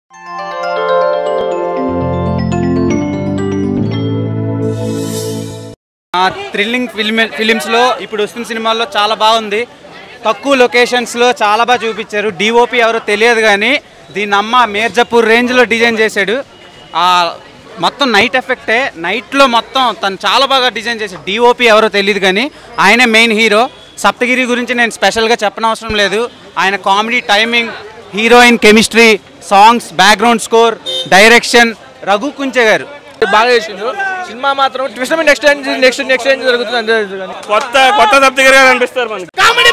Thrilling film ఫిలిమ్స్లో ఇప్పుడు వస్తున్న సినిమాల్లో చాలా బాగుంది తక్కువ లొకేషన్స్లో చాలా బాగా చూపించారు డిఓపి ఎవరో తెలియదు కానీ దీని అమ్మ మేర్జపూర్ రేంజ్లో డిజైన్ చేశాడు ఆ మొత్తం నైట్ ఎఫెక్టే నైట్లో మొత్తం తను చాలా బాగా డిజైన్ చేశాడు డిఓపి ఎవరో తెలియదు కానీ ఆయనే మెయిన్ హీరో సప్తగిరి గురించి నేను స్పెషల్గా చెప్పనవసరం లేదు ఆయన comedy timing heroine chemistry songs background score direction Raghu Kunche గారు బాగా చేసిండు సినిమా మాత్రం ట్విస్ట్ నెక్స్ట్ నెక్స్ట్ నెక్స్ట్ ఏం జరుగుతుంది అంతే కానీ కొత్త కొత్త సప్తగిరిగా కనిపిస్తారు మనకి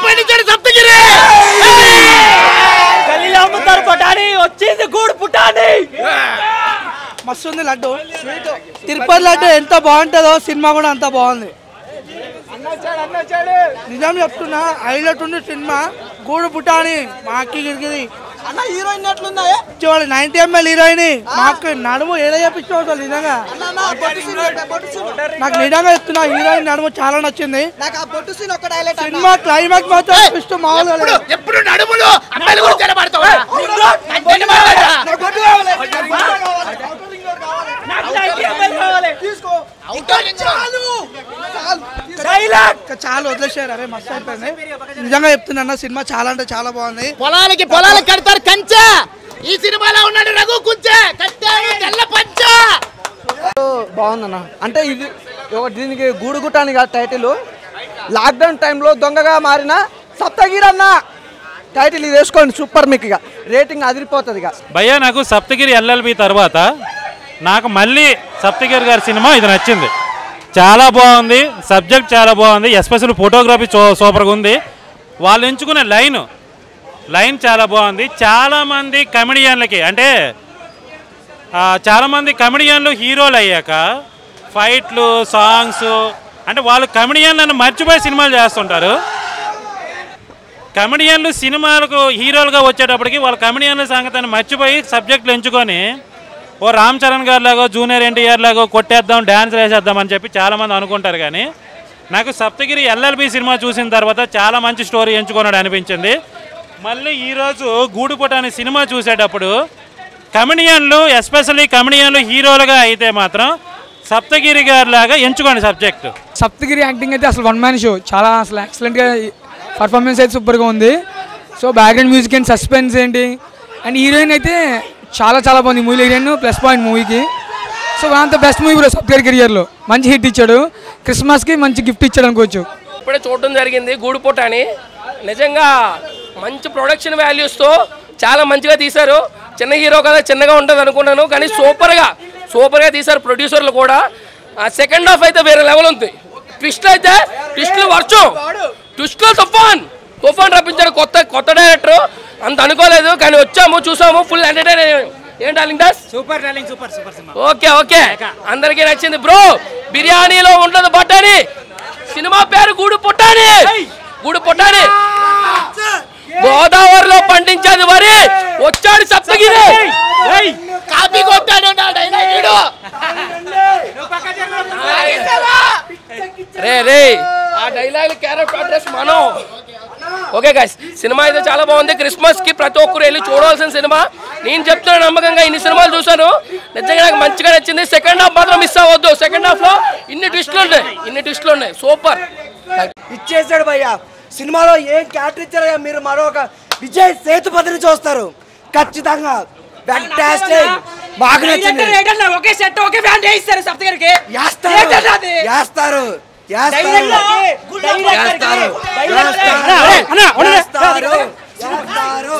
మస్తు ఉంది లడ్డు తిరుపతి లడ్డు ఎంత బాగుంటుందో సినిమా కూడా అంత బాగుంది నిజం చెప్తున్నా హైలైట్ ఉంది సినిమా గూడు పుట్టాని మా అక్కి గిరిగిరి అన్న హీరోయిన్ ఎట్లుందా చూడాలి నైన్టీ ఎంఎల్ హీరోయిన్ మా అక్క నడుము ఏదో చెప్పించు నిజంగా అన్న నా బొట్టు సీన్ ఒకటి, బొట్టు సీన్ నాకు నిజంగా చెప్తున్నా హీరోయిన్ నడుము చాలా నచ్చింది నాకు ఆ బొట్టు సీన్ ఒక్కటి హైలైట్ అన్న సినిమా క్లైమాక్స్ మాత్రం ట్విస్ట్ మామూలుగా లేదు. ఎప్పుడు నడుములు అమ్మాయిలు కూడా తెరబడతావు నా బొట్టు కావాలి. తీసుకో చాలు ఇంకా చాలా వదిలేసారు అరే మస్తు అయిపోయింది నిజంగా చెప్తున్నా సినిమా చాలా అంటే చాలా బాగుంది పొలాలకి పొలాలకి కడతారు కంచె ఈ సినిమాలో ఉన్నాడు రఘు కుంచె కట్టాడు తెల్ల పంచ బాగుందన్న అంటే ఇది ఒక దీనికి గూడుగుట్ట అని కాదు టైటిల్ లాక్డౌన్ టైంలో దొంగగా మారిన సప్తగిరి అన్న టైటిల్ ఇది వేసుకోండి సూపర్ మీకు ఇక రేటింగ్ అదిరిపోతుంది ఇక భయ్యా నాకు సప్తగిరి ఎల్ఎల్బి తర్వాత నాకు మళ్ళీ సప్తగిరి గారి సినిమా ఇది నచ్చింది చాలా బాగుంది సబ్జెక్ట్ చాలా బాగుంది ఎస్పెషల్ ఫోటోగ్రఫీ చూ సూపర్గా ఉంది వాళ్ళు ఎంచుకునే లైన్ లైన్ చాలా బాగుంది చాలామంది కమెడియన్లకి అంటే ఆ, చాలామంది కమెడియన్లు హీరోలు అయ్యాక ఫైట్లు సాంగ్స్ అంటే వాళ్ళు కమెడియన్లను మర్చిపోయి సినిమాలు చేస్తుంటారు కమెడియన్లు సినిమాలకు హీరోలుగా వచ్చేటప్పటికి వాళ్ళ కమెడియన్ల సంగతిని మర్చిపోయి సబ్జెక్టులు ఎంచుకొని ఓ రామ్ చరణ్ గారి లాగో జూనియర్ ఎన్టీఆర్ లాగో కొట్టేద్దాం డ్యాన్స్ వేసేద్దాం అని చెప్పి చాలామంది అనుకుంటారు కానీ నాకు సప్తగిరి ఎల్ఎల్బి సినిమా చూసిన తర్వాత చాలా మంచి స్టోరీ ఎంచుకున్నాడు అనిపించింది మళ్ళీ ఈరోజు గూడుపుట అనే సినిమా చూసేటప్పుడు కమెడియన్లు ఎస్పెషల్లీ కమెడియన్లు హీరోలుగా అయితే మాత్రం సప్తగిరి గారి లాగా ఎంచుకోండి సబ్జెక్టు సప్తగిరి యాక్టింగ్ అయితే అసలు వన్ మ్యాన్ షో చాలా అసలు ఎక్సలెంట్గా పర్ఫార్మెన్స్ అయితే సూపర్గా ఉంది so background music and suspense ఏంటి అండ్ హీరోయిన్ అయితే చాలా చాలా బాగుంది మూవీ హీరోయిన్ ప్లస్ పాయింట్ మూవీకి so one of the best movie Saptagiri కెరియర్లో మంచి హిట్ ఇచ్చాడు క్రిస్మస్కి మంచి గిఫ్ట్ ఇచ్చాడు అనుకోవచ్చు ఇప్పుడే చూడడం జరిగింది గూడుపూట అని నిజంగా మంచి ప్రొడక్షన్ వాల్యూస్తో చాలా మంచిగా తీశారు చిన్న హీరో కదా చిన్నగా ఉంటుంది అనుకున్నాను కానీ సూపర్గా సూపర్గా తీశారు ప్రొడ్యూసర్లు కూడా సెకండ్ హాఫ్ అయితే వేరే లెవెల్ ఉంది ట్విస్ట్ అయితే ట్విస్ట్లు వర్షం ట్విస్ట్లో తుఫాన్ తుఫాన్ రప్పించాడు కొత్త కొత్త డైరెక్టర్ అంత అనుకోలేదు కానీ వచ్చాము చూసాము full entertainment darling Das super darling super super సినిమా ఓకే ఓకే అందరికీ నచ్చింది బ్రో బిర్యానీలో ఉండదు బట్టాని సినిమా పేరు గూడు పుట్టాని గూడు పుట్టాని గోదావరిలో పండించేది వరి వచ్చాడు సప్తగిరి కాపీ కొట్టాడు నా డైలాగ్ రే రే ఆ డైలాగ్ క్యారెక్టర్ అడ్రస్ మనం ఓకే గైస్ సినిమా అయితే చాలా బాగుంది క్రిస్మస్ కి ప్రతి ఒక్కరు వెళ్ళి చూడవలసిన సినిమా నేను చెప్తున్న నమ్మకంగా ఇన్ని సినిమాలు చూశాను నిజంగా నాకు మంచిగా నచ్చింది సెకండ్ హాఫ్ మాత్రం మిస్ అవ్వద్దు సెకండ్ హాఫ్ లో ఇన్ని ట్విస్టులు ఉన్నాయి ఇన్ని ట్విస్టులు ఉన్నాయి సూపర్ ఇచ్చేసాడు భయ్య సినిమాలో ఏం క్యారెక్టర్ ఇచ్చారో మీరు మరొక విజయ్ సేతుపతిని చూస్తారు ఖచ్చితంగా ఫ్యాంటాస్టిక్ బాగా నచ్చింది ఒకే సెట్ ఒకే ఫ్యాన్ చేయిస్తారు సప్తగిరికి చేస్తారు చేస్తారు చేస్తారు చేస్తారు చేస్తారు చేస్తారు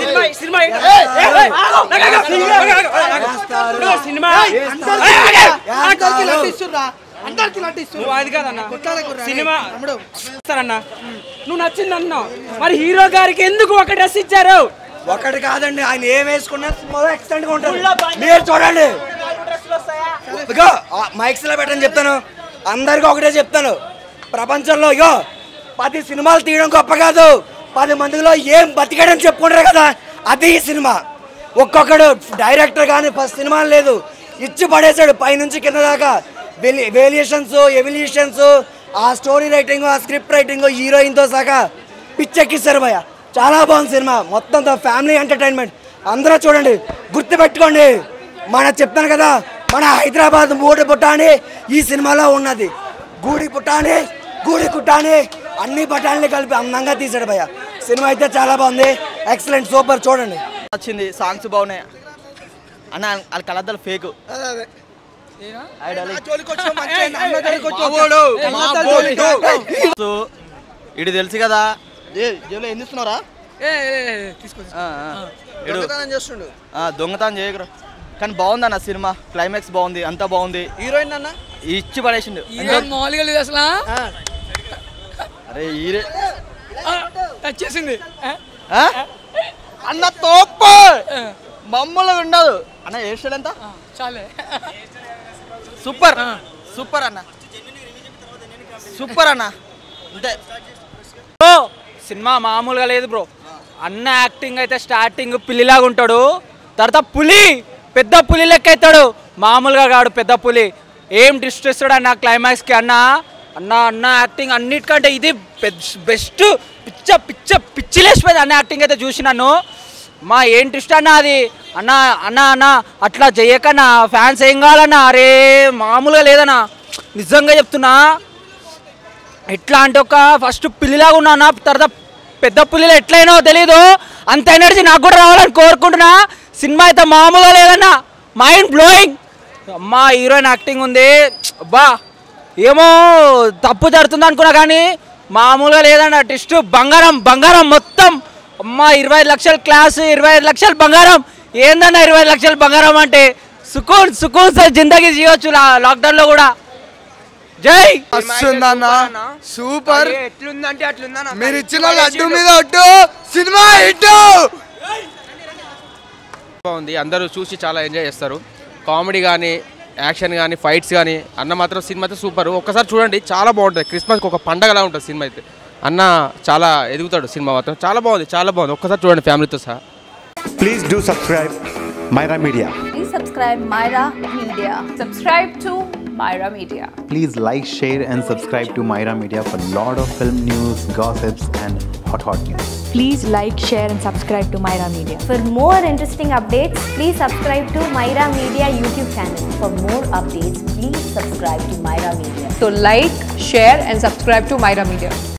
అందరికి నటిస్తుర్రా అందరికి నటిస్తుర్రు అది కాదన్న సినిమా అన్న నువ్వు నచ్చింది అన్నావు మరి హీరో గారికి ఎందుకు ఒక డ్రెస్ ఇచ్చారు ఒకటి కాదండి ఆయన ఏం వేసుకున్నా మొదలు ఎక్స్టెంట్ గా ఉంటుంది మీరు చూడండి ఇగో మైక్స్ లో పెట్టని చెప్తాను అందరికీ ఒకటే చెప్తాను ప్రపంచంలో ఇగో పది సినిమాలు తీయడం గొప్ప కాదు పది మందిలో ఏం బతికడం చెప్పుకుంటారు కదా అది ఈ సినిమా ఒక్కొక్కడు డైరెక్టర్ కానీ ఫస్ట్ సినిమా లేదు ఇచ్చి పడేశాడు పైనుంచి కింద దాకా వేరియేషన్స్ ఎవల్యూషన్స్ ఆ స్టోరీ రైటింగ్ ఆ స్క్రిప్ట్ రైటింగ్ హీరోయిన్తో సహా పిచ్చెక్కిస్తారు భయ చాలా బాగుంది సినిమా మొత్తం ఫ్యామిలీ ఎంటర్టైన్మెంట్ అందరూ చూడండి గుర్తుపెట్టుకోండి మన చెప్తాను కదా మన హైదరాబాద్ మూడు పుట్టాని ఈ సినిమాలో ఉన్నది గూడి పుట్టాని గూడి కుట్టాని అన్ని పట్టాలని కలిపి అందంగా తీసాడు భయ్య సినిమా అయితే చాలా బాగుంది ఎక్సలెంట్ సూపర్ చూడండి వచ్చింది సాంగ్స్ బాగున్నాయి అన్న వాళ్ళ కలద్దలు ఫేక్ ఇడు తెలుసు కదా ఏ జైలు ఏం చేస్తున్నారా ఆ, ఆ. ఈడు- చేస్తుండు ఆ, దొంగతనం చేయకురా కానీ బాగుంది అన్న సినిమా క్లైమాక్స్ బాగుంది అంతా బాగుంది హీరోయిన్ అన్న ఇచ్చి పడేసిండు హీరోయిన్ మామూలుగా లేదు అసలు అరే హీరే టచ్ చేసింది ఆ? అన్న తోప మమ్మల్ని ఉండదు అన్న హెయిర్ స్టైల్ ఎంత చాలే సూపర్ సూపర్ అన్న సూపర్ అన్న అంతే బ్రో సినిమా మామూలుగా లేదు బ్రో అన్న యాక్టింగ్ అయితే స్టార్టింగ్ పిల్లిలాగా ఉంటాడు తర్వాత పులి పెద్ద పులి లెక్క అవుతాడు మామూలుగా కాడు పెద్ద పులి ఏం ట్విస్ట్ ఇస్తాడు అన్న క్లైమాక్స్కి అన్న అన్న అన్న యాక్టింగ్ అన్నిటికంటే ఇది బెస్ట్ పిచ్చ పిచ్చ పిచ్చిలేసిపోయింది అన్న యాక్టింగ్ అయితే చూసినాను మా ఏం ట్విస్ట్ అన్న అది అన్న అన్న అన్న అట్లా చేయకన్నా ఫ్యాన్స్ ఏం కావాలన్నా అరే మామూలుగా లేదన్నా నిజంగా చెప్తున్నా ఎట్లా అంటే ఒక ఫస్ట్ పిల్లిలాగా ఉన్నానా తర్వాత పెద్ద పుల్లిలో ఎట్లయినో తెలీదు అంత ఎనర్జీ నాకు కూడా రావాలని కోరుకుంటున్నా సినిమా అయితే మామూలుగా లేదన్నా మైండ్ బ్లోయింగ్ అమ్మా హీరోయిన్ యాక్టింగ్ ఉంది బా ఏమో తప్పు జరుగుతుంది అనుకున్నా కానీ మామూలుగా లేదన్న టెస్ట్ బంగారం బంగారం మొత్తం అమ్మా ఇరవై ఐదు లక్షల క్లాస్ ఇరవై ఐదు లక్షల బంగారం ఏందన్న ఇరవై ఐదు లక్షల బంగారం అంటే సుకూన్ సుకూన్ సార్ జిందగీ చేయొచ్చు లాక్డౌన్లో కూడా జై వస్తుందన్న సూపర్ ఎట్లుందంటే అట్లుందన్న మీరు ఇచ్చిన లడ్డు మీద ఒట్టు సినిమా హిట్ బాగుంది అందరూ చూసి చాలా ఎంజాయ్ చేస్తారు కామెడీ కానీ యాక్షన్ కానీ ఫైట్స్ కానీ అన్న మాత్రం సినిమా అయితే సూపర్ ఒక్కసారి చూడండి చాలా బాగుంటుంది క్రిస్మస్కి ఒక పండగలా ఉంటుంది సినిమా అయితే అన్న చాలా ఎదుగుతాడు సినిమా మాత్రం చాలా బాగుంది చాలా బాగుంది ఒక్కసారి చూడండి ఫ్యామిలీతో సహా Please do subscribe Myra Media. Please subscribe Myra Media. Subscribe to Myra Media. Please like, share, and subscribe to Myra Media for lot of film news, gossips, and hot hot news. Please like, share, and subscribe to Myra Media. For more interesting updates, please subscribe to Myra Media YouTube channel. For more updates, please subscribe to Myra Media. So like, share, and subscribe to Myra Media.